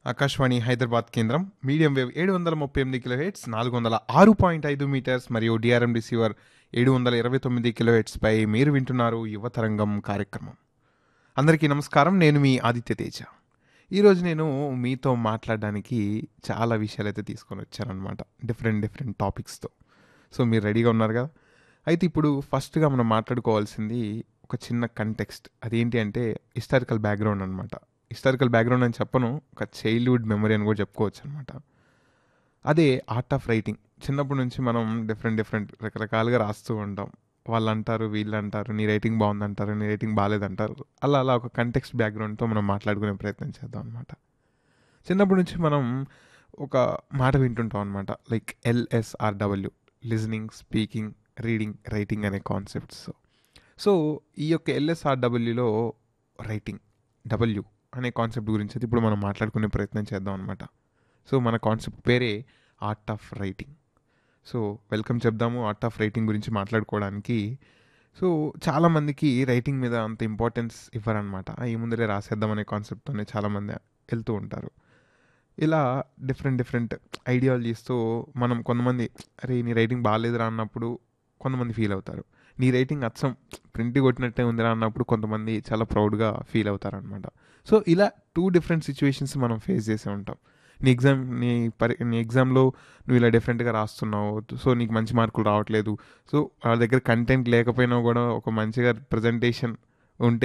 ఆకాశవాణి హైదరాబాద్ కేంద్రం medium wave ఏడు వందల ముప్పై ఎనిమిది కిలో హెడ్స్ నాలుగు వందల ఆరు పాయింట్ ఐదు మీటర్స్ మరియు డిఆర్ఎం రిసీవర్ ఏడు వందల ఇరవై తొమ్మిది కిలో హెడ్స్పై మీరు వింటున్నారు యువతరంగం కార్యక్రమం అందరికీ నమస్కారం నేను మీ ఆదిత్య తేజ ఈరోజు నేను మీతో మాట్లాడడానికి చాలా విషయాలు అయితే తీసుకొని వచ్చానమాట డిఫరెంట్ డిఫరెంట్ టాపిక్స్తో సో మీరు రెడీగా ఉన్నారు కదా అయితే ఇప్పుడు ఫస్ట్గా మనం మాట్లాడుకోవాల్సింది ఒక చిన్న కంటెక్స్ట్ అదేంటి అంటే హిస్టారికల్ బ్యాక్గ్రౌండ్ అనమాట హిస్టారికల్ బ్యాక్గ్రౌండ్ అని చెప్పను ఒక చైల్డ్హుడ్ మెమరీ అని కూడా చెప్పుకోవచ్చు అనమాట అదే ఆర్ట్ ఆఫ్ రైటింగ్ చిన్నప్పటి నుంచి మనం డిఫరెంట్ డిఫరెంట్ రకరకాలుగా రాస్తూ ఉంటాం వాళ్ళు అంటారు వీళ్ళు అంటారు నీ రైటింగ్ బాగుందంటారు నీ రైటింగ్ బాగాలేదంటారు అలా అలా ఒక కంటెక్స్ట్ బ్యాక్గ్రౌండ్తో మనం మాట్లాడుకునే ప్రయత్నం చేద్దాం అనమాట చిన్నప్పటి నుంచి మనం ఒక మాట వింటుంటాం అనమాట like L S R W listening speaking reading writing అనే కాన్సెప్ట్స్ సో ఈ యొక్క ఎల్ఎస్ఆర్డబ్ల్యూలో రైటింగ్ డబ్ల్యూ అనే కాన్సెప్ట్ గురించి అయితే ఇప్పుడు మనం మాట్లాడుకునే ప్రయత్నం చేద్దాం అనమాట సో మన కాన్సెప్ట్ పేరే art of writing so welcome చెప్దాము ఆర్ట్ ఆఫ్ రైటింగ్ గురించి మాట్లాడుకోవడానికి సో చాలామందికి రైటింగ్ మీద అంత ఇంపార్టెన్స్ ఇవ్వరనమాట ఈ ముందరే రాసేద్దాం అనే కాన్సెప్ట్తోనే చాలామంది వెళ్తూ ఉంటారు ఇలా డిఫరెంట్ డిఫరెంట్ ఐడియాలజీస్తో మనం కొంతమంది అరే నీ రైటింగ్ బాగాలేదురా అన్నప్పుడు కొంతమంది ఫీల్ అవుతారు నీ రైటింగ్ అచ్చం ప్రింట్ కొట్టినట్టే ఉందిరా అన్నప్పుడు కొంతమంది చాలా ప్రౌడ్గా ఫీల్ అవుతారనమాట సో ఇలా టూ డిఫరెంట్ సిచ్యువేషన్స్ మనం ఫేస్ చేసే ఉంటాం నీ ఎగ్జామ్ నీ పరి నీ ఎగ్జామ్లో నువ్వు ఇలా డిఫరెంట్గా రాస్తున్నావు సో నీకు మంచి మార్కులు రావట్లేదు సో వాళ్ళ దగ్గర కంటెంట్ లేకపోయినా కూడా ఒక మంచిగా ప్రజెంటేషన్ ఉంటే